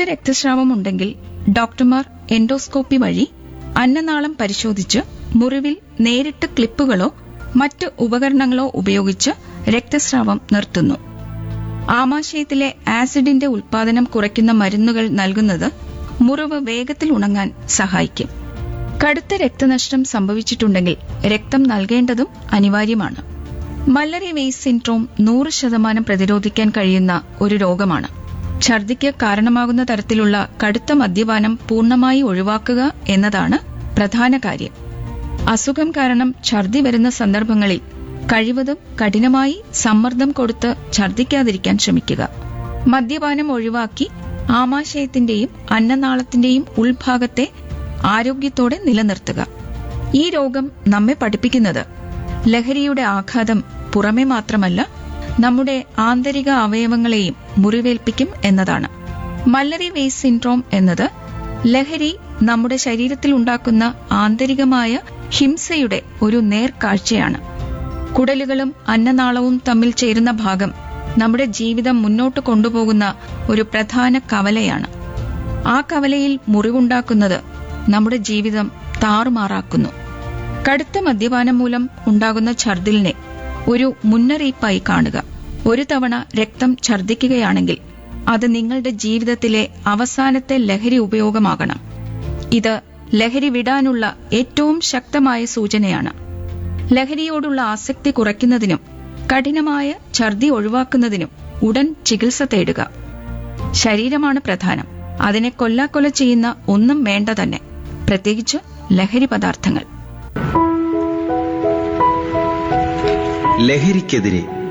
രക്തസ്രാവം ഉണ്ടെങ്കിൽ ഡോക്ടർമാർ എൻഡോസ്കോപ്പി വഴി അന്നനാളം പരിശോധിച്ച് മുറിവിൽ നേരിട്ട് ക്ലിപ്പുകളോ മറ്റ് ഉപകരണങ്ങളോ ഉപയോഗിച്ച് രക്തസ്രാവം നിർത്തുന്നു ആമാശയത്തിലെ ആസിഡിന്റെ ഉൽപാദനം കുറയ്ക്കുന്ന മരുന്നുകൾ നൽകുന്നത് മുറിവ് വേഗത്തിൽ ഉണങ്ങാൻ സഹായിക്കും കടുത്ത രക്തനഷ്ടം സംഭവിച്ചിട്ടുണ്ടെങ്കിൽ രക്തം നൽകേണ്ടതും അനിവാര്യമാണ് മല്ലറി വെയ്സ് സിൻഡ്രോം നൂറ് ശതമാനം പ്രതിരോധിക്കാൻ കഴിയുന്ന ഒരു രോഗമാണ് ഛർദിക്ക് കാരണമാകുന്ന തരത്തിലുള്ള കടുത്ത മദ്യപാനം പൂർണ്ണമായി ഒഴിവാക്കുക എന്നതാണ് പ്രധാന കാര്യം അസുഖം കാരണം ഛർദി വരുന്ന സന്ദർഭങ്ങളിൽ കഴിവതും കഠിനമായി സമ്മർദ്ദം കൊടുത്ത് ഛർദിക്കാതിരിക്കാൻ ശ്രമിക്കുക മദ്യപാനം ഒഴിവാക്കി ആമാശയത്തിന്റെയും അന്നനാളത്തിന്റെയും ഉൾഭാഗത്തെ ആരോഗ്യത്തോടെ നിലനിർത്തുക ഈ രോഗം നമ്മെ പഠിപ്പിക്കുന്നത് ലഹരിയുടെ ആഘാതം പുറമെ മാത്രമല്ല നമ്മുടെ ആന്തരിക അവയവങ്ങളെയും മുറിവേൽപ്പിക്കും എന്നതാണ് മല്ലറി വേസ് സിൻഡ്രോം എന്നത് ലഹരി നമ്മുടെ ശരീരത്തിൽ ഉണ്ടാക്കുന്ന ആന്തരികമായ ഹിംസയുടെ ഒരു നേർക്കാഴ്ചയാണ് കുടലുകളും അന്നനാളവും തമ്മിൽ ചേരുന്ന ഭാഗം നമ്മുടെ ജീവിതം മുന്നോട്ട് കൊണ്ടുപോകുന്ന ഒരു പ്രധാന കവലയാണ് ആ കവലയിൽ മുറിവുണ്ടാക്കുന്നത് നമ്മുടെ ജീവിതം താറുമാറാക്കുന്നു കടുത്ത മദ്യപാനം മൂലം ഉണ്ടാകുന്ന ഛർദിലിനെ ഒരു മുന്നറിയിപ്പായി കാണുക ഒരു തവണ രക്തം ഛർദിക്കുകയാണെങ്കിൽ അത് നിങ്ങളുടെ ജീവിതത്തിലെ അവസാനത്തെ ലഹരി ഉപയോഗമാകണം ഇത് ലഹരി വിടാനുള്ള ഏറ്റവും ശക്തമായ സൂചനയാണ് ലഹരിയോടുള്ള ആസക്തി കുറയ്ക്കുന്നതിനും കഠിനമായ ഛർദി ഒഴിവാക്കുന്നതിനും ഉടൻ ചികിത്സ തേടുക ശരീരമാണ് പ്രധാനം അതിനെ കൊല്ലാക്കൊല ചെയ്യുന്ന ഒന്നും വേണ്ട തന്നെ പ്രത്യേകിച്ച് ലഹരി പദാർത്ഥങ്ങൾ ലഹരിക്കെതിരെ